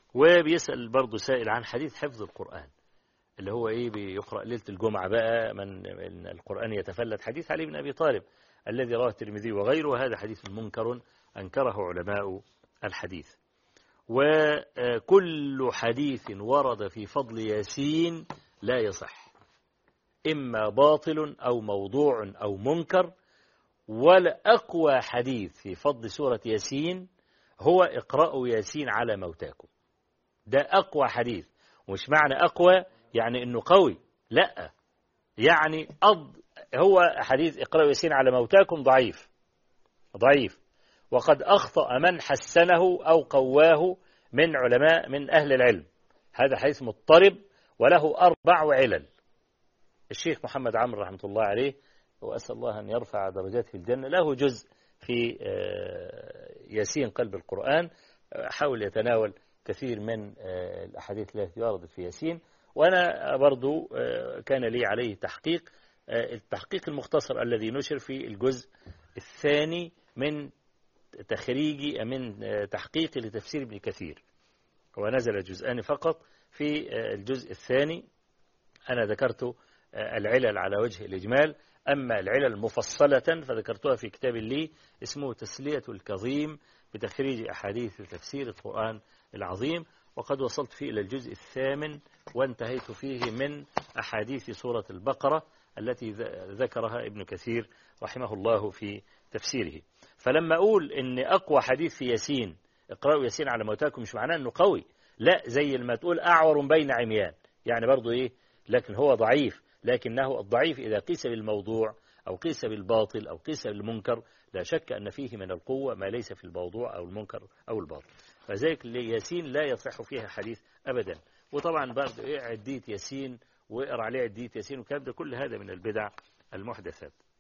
وبيسأل برضه سائل عن حديث حفظ القرآن اللي هو إيه بيقرأ ليلة الجمعة بقى من, من القرآن يتفلت حديث علي بن أبي طالب الذي رواه الترمذي وغيره هذا حديث منكر أنكره علماء الحديث وكل حديث ورد في فضل ياسين لا يصح إما باطل أو موضوع أو منكر ولا أقوى حديث في فضل سورة ياسين هو اقرأوا ياسين على موتاكم ده أقوى حديث مش معنى أقوى يعني أنه قوي لا يعني أض هو حديث اقرأوا ياسين على موتاكم ضعيف ضعيف وقد أخطأ من حسنه أو قواه من علماء من أهل العلم هذا حديث مضطرب وله أربع علل الشيخ محمد عمرو رحمة الله عليه وأسأل الله أن يرفع درجاته في الجنة له جزء في ياسين قلب القرآن حاول يتناول كثير من الأحاديث التي وردت في ياسين وأنا برضو كان لي عليه تحقيق التحقيق المختصر الذي نشر في الجزء الثاني من تخريجي من تحقيقي لتفسير ابن كثير ونزل جزءان فقط في الجزء الثاني أنا ذكرت العلل على وجه الإجمال أما العلل مفصلة فذكرتها في كتاب لي اسمه تسلية الكظيم بتخريج أحاديث تفسير القرآن العظيم وقد وصلت فيه إلى الجزء الثامن وانتهيت فيه من أحاديث سورة البقرة التي ذكرها ابن كثير رحمه الله في تفسيره فلما أقول إن أقوى حديث في ياسين اقرأوا ياسين على موتاكم مش معناه أنه قوي لا زي ما تقول أعور بين عميان يعني برضو إيه لكن هو ضعيف لكنه الضعيف إذا قيس بالموضوع أو قيس بالباطل أو قيس بالمنكر لا شك أن فيه من القوة ما ليس في الموضوع أو المنكر أو الباطل فذلك ياسين لا يصح فيها حديث أبدا وطبعا برضه إيه عدية ياسين واقرا عليه عدية ياسين والكلام ده كل هذا من البدع المحدثات